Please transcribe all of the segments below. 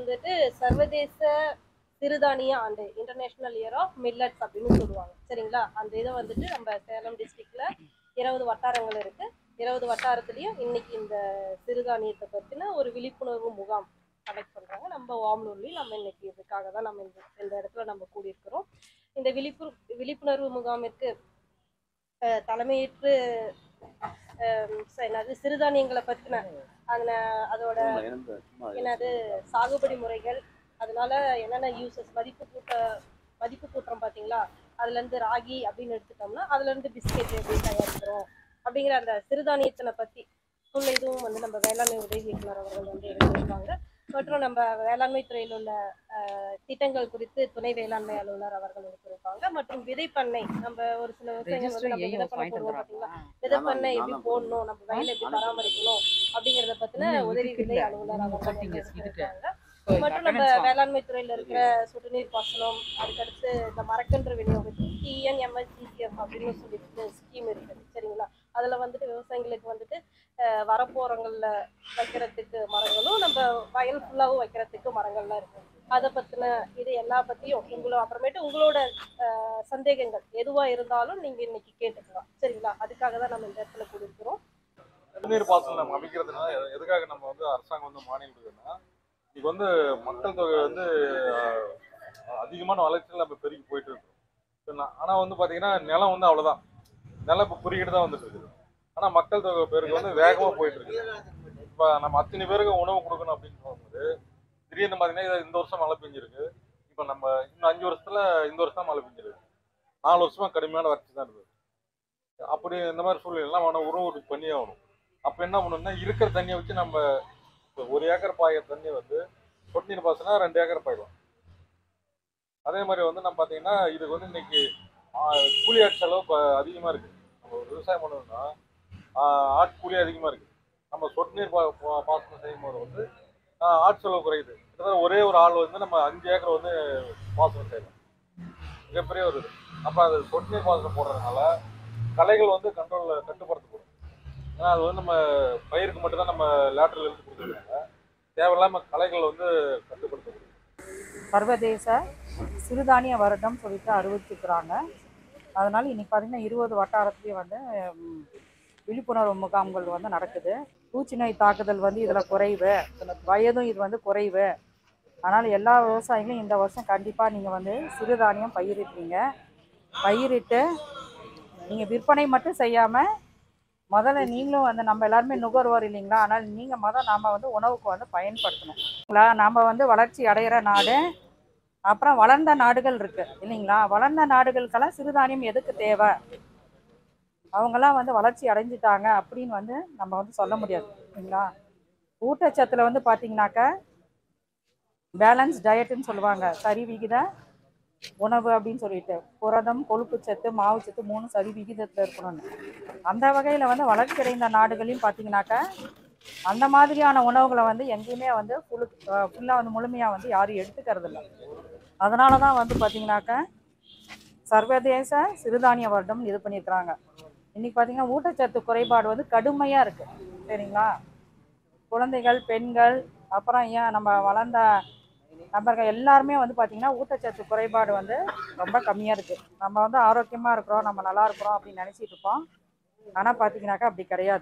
வந்துட்டு சர்வதேச சிறுதானிய ஆண்டு இன்டர்நேஷனல் இயர் ஆஃப் மில்லட்ஸ் அப்படின்னு சொல்லுவாங்க சரிங்களா அந்த இதை வந்துட்டு நம்ம சேலம் டிஸ்ட்ரிக்ட்ல இருபது வட்டாரங்கள் இருக்கு இருபது வட்டாரத்துலயும் இன்னைக்கு இந்த சிறுதானியத்தை பத்தின ஒரு விழிப்புணர்வு முகாம் கனெக்ட் பண்றாங்க நம்ம வாமலூர்லயும் நம்ம இன்னைக்கு இதுக்காக தான் நம்ம இந்த இந்த இடத்துல நம்ம கூடியிருக்கிறோம் இந்த விழிப்பு விழிப்புணர்வு முகாமிற்கு அஹ், தலைமையேற்று அஹ், ச- என்னது சிறுதானியங்களை பத்தின அதில் அதோட என்னது சாகுபடி முறைகள் அதனால என்னென்ன யூசஸ் மதிப்பு கூட்ட மதிப்பு கூட்டுறோம் பார்த்தீங்களா அதுல இருந்து ராகி அப்படின்னு எடுத்துட்டோம்னா அதுல இருந்து பிஸ்கெட் எப்படி தயாரிக்கிறோம் அப்படிங்கிற அந்த சிறுதானியத்தினை பத்தி ஃபுல் இதுவும் வந்து நம்ம வேளாண்மை உதவி இயக்குனர் அவர்கள் வந்து எடுத்திருக்காங்க மற்றும் நம்ம வேளாண்மை துறையில் உள்ள அஹ், திட்டங்கள் குறித்து துணை வேளாண்மை அலுவலர் அவர்கள் எடுத்திருக்காங்க மற்றும் விதைப்பண்ணை நம்ம ஒரு சில விவசாயிகள் வந்து நம்ம விதைப்பண்ணை போடுவோம் பார்த்தீங்களா விதைப்பண்ணை எப்படி போடணும் நம்ம வயலை எப்படி பராமரிக்கணும் அப்படிங்கறத பத்தின உதவி விதை அலுவலர் அவர்கள் வந்து எடுத்திருக்காங்க மற்றும் நம்ம வேளாண்மை துறையில இருக்கிற சொட்டுநீர் பாசனம் அதுக்கடுத்து இந்த மரக்கன்று விநியோகத்துக்கு டிஎன்எம்எஸ்சிசிஎஃப் அப்படின்னு சொல்லிட்டு ஸ்கீம் இருக்குது சரிங்களா அதுல வந்துட்டு விவசாயிகளுக்கு வந்துட்டு அஹ், வரப்போறங்கள்ல வைக்கிறதுக்கு மரங்களும் நம்ம வயல் ஃபுல்லாவும் வைக்கிறதுக்கு மரங்கள்லாம் இருக்கு அதை பத்தின இது எல்லா பத்தியும் உங்களோட அப்புறமேட்டு உங்களோட அஹ், சந்தேகங்கள் எதுவா இருந்தாலும் நீங்க இன்னைக்கு கேட்டுக்கலாம் சரிங்களா அதுக்காக தான் நம்ம இந்த இடத்துல கொடுக்குறோம் குடிநீர் பாசனம் நம்ம அமைக்கிறதுனால எது- எதுக்காக நம்ம வந்து அரசாங்கம் வந்து மானியம் கொடுக்குதுன்னா இன்னைக்கு வந்து மக்கள் தொகை வந்து ஆஹ், அதிகமான வளர்ச்சியில் நம்ம பெருகி போயிட்டு இருக்கோம் சரிங்களா? ஆனா வந்து பாத்தீங்கன்னா நிலம் வந்து அவ்வளவுதான் நிலம் இப்போ குறிக்கிட்டு தான் வந்துட்டு இருக்குது ஆனா மக்கள் தொகை பெருக்கு வந்து வேகமா போயிட்டு இருக்குது இப்போ நம்ம அத்தனை பேருக்கு உணவு கொடுக்கணும் அப்படின்னு போகும்போது திடீர்னு பாத்தீங்கன்னா இது இந்த வருஷம் மழை பெஞ்சிருக்கு இப்போ நம்ம இன்னும் அஞ்சு வருஷத்துல இந்த வருஷம் தான் மழை பெஞ்சிருக்கு நாலு வருஷமா கடுமையான வறட்சி தான் இருந்தது அப்படி இந்த மாதிரி சூழ்நிலை அவனை உணவு பண்ணி ஆகணும் அப்போ என்ன பண்ணணும்னா இருக்கிற தண்ணியை வச்சு நம்ம இப்போ ஒரு ஏக்கர் பாயிற தண்ணி வந்து சொட்டு நீர் பாசனா ரெண்டு ஏக்கர் பாயிடும் அதே மாதிரி வந்து நம்ம பார்த்தீங்கன்னா இதுக்கு வந்து இன்னைக்கு ஆ, கூலி ஆட் செலவு இப்போ அதிகமாக இருக்குது நம்ம ஒரு விவசாயம் பண்ணணும்னா ஆ, ஆட்கூலி அதிகமாக இருக்குது நம்ம சொட்டு நீர் பா பா- பாசனம் செய்யும் போது வந்து ஆ, ஆட் செலவு குறையுது கிட்டத்தட்ட ஒரே ஒரு ஆள் வந்து நம்ம அஞ்சு ஏக்கர் வந்து பாசனம் செய்யலாம் மிகப்பெரிய ஒரு இது அப்போ அது சொட்டு நீர் பாசனம் போடுறதுனால களைகள் வந்து கண்ட்ரோலில் கட்டுப்படுத்தப்படும் ஏன்னா அது வந்து நம்ம பயிருக்கு மட்டும்தான் நம்ம லேட்டரில் இருந்து கொடுத்துருக்காங்க தேவையில்லாம களைகள் வந்து கட்டுப்படுத்தப்படும் சர்வதேச சிறுதானிய வருடம் சொல்லிட்டு அறிவிச்சிருக்கிறாங்க அதனால இன்னைக்கு பார்த்தீங்கன்னா இருபது வட்டாரத்துலேயும் வந்து ம், விழிப்புணர்வு முகாம்கள் வந்து நடக்குது பூச்சி நோய் தாக்குதல் வந்து இதில் குறைவு வயதும் இது வந்து குறைவு அதனால் எல்லா விவசாயிகளும் இந்த வருஷம் கண்டிப்பாக நீங்கள் வந்து சிறுதானியம் பயிரிட்டீங்க பயிரிட்டு நீங்கள் விற்பனை மட்டும் செய்யாமல் முதல்ல நீங்களும் வந்து நம்ம எல்லாருமே நுகர்வோர் இல்லைங்களா ஆனால் நீங்கள் முதல் நாம் வந்து உணவுக்கு வந்து பயன்படுத்தணும் இல்லைங்களா நம்ம வந்து வளர்ச்சி அடைகிற நாடு அப்புறம் வளர்ந்த நாடுகள் இருக்கு இல்லைங்களா வளர்ந்த நாடுகளுக்கெல்லாம் சிறுதானியம் எதுக்கு தேவை அவங்கெல்லாம் வந்து வளர்ச்சி அடைஞ்சிட்டாங்க அப்படின்னு வந்து நம்ம வந்து சொல்ல முடியாது இல்லைங்களா ஊட்டச்சத்தில் வந்து பார்த்தீங்கன்னாக்கா பேலன்ஸ் டயட்டுன்னு சொல்லுவாங்க சரி விகித உணவு அப்படின்னு சொல்லிட்டு புரதம் கொழுப்புச்சத்து மாவுச்சத்து மூணு சரி விகிதத்தில் இருக்கணும்னு அந்த வகையில் வந்து வளர்ச்சி அடைந்த நாடுகளையும் பார்த்தீங்கன்னாக்கா அந்த மாதிரியான உணவுகளை வந்து எங்கேயுமே வந்து ஃபுல்லு ஃபுல்லாக வந்து முழுமையாக வந்து யாரும் எடுத்துக்கிறது இல்லை அதனால தான் வந்து பார்த்தீங்கன்னாக்கா சர்வதேச சிறுதானிய வருடம் இது பண்ணியிருக்கிறாங்க இன்னைக்கு பார்த்தீங்கன்னா ஊட்டச்சத்து குறைபாடு வந்து கடுமையாக இருக்குது சரிங்களா குழந்தைகள் பெண்கள் அப்புறம் ஏன் நம்ம வளர்ந்த நபர்கள் எல்லாருமே வந்து பார்த்திங்கன்னா ஊட்டச்சத்து குறைபாடு வந்து ரொம்ப கம்மியாக இருக்குது நம்ம வந்து ஆரோக்கியமாக இருக்கிறோம் நம்ம நல்லா இருக்கிறோம் அப்படின்னு நினச்சிட்டு இருப்போம் ஆனால் பார்த்தீங்கன்னாக்கா அப்படி கிடையாது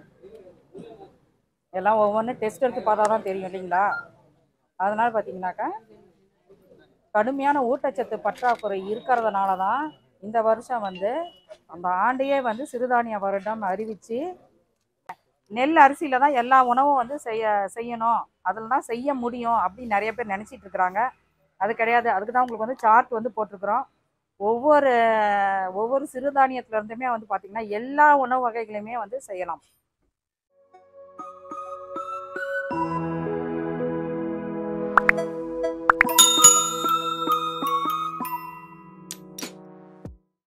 எல்லாம் ஒவ்வொன்றும் டெஸ்ட் எடுத்து பார்த்தா தான் தெரியும் இல்லைங்களா அதனால் பார்த்தீங்கன்னாக்கா கடுமையான ஊட்டச்சத்து பற்றாக்குறை இருக்கிறதுனால தான் இந்த வருஷம் வந்து அந்த ஆண்டையே வந்து சிறுதானிய வருடம் அறிவித்து நெல் அரிசியில் தான் எல்லா உணவும் வந்து செய்ய செய்யணும் அதில் தான் செய்ய முடியும் அப்படின்னு நிறைய பேர் நினச்சிட்டு இருக்கிறாங்க அது கிடையாது அதுக்கு தான் உங்களுக்கு வந்து சார்ட் வந்து போட்டிருக்கிறோம் ஒவ்வொரு ஒவ்வொரு சிறுதானியத்துல இருந்துமே வந்து பார்த்திங்கன்னா எல்லா உணவு வகைகளையுமே வந்து செய்யலாம்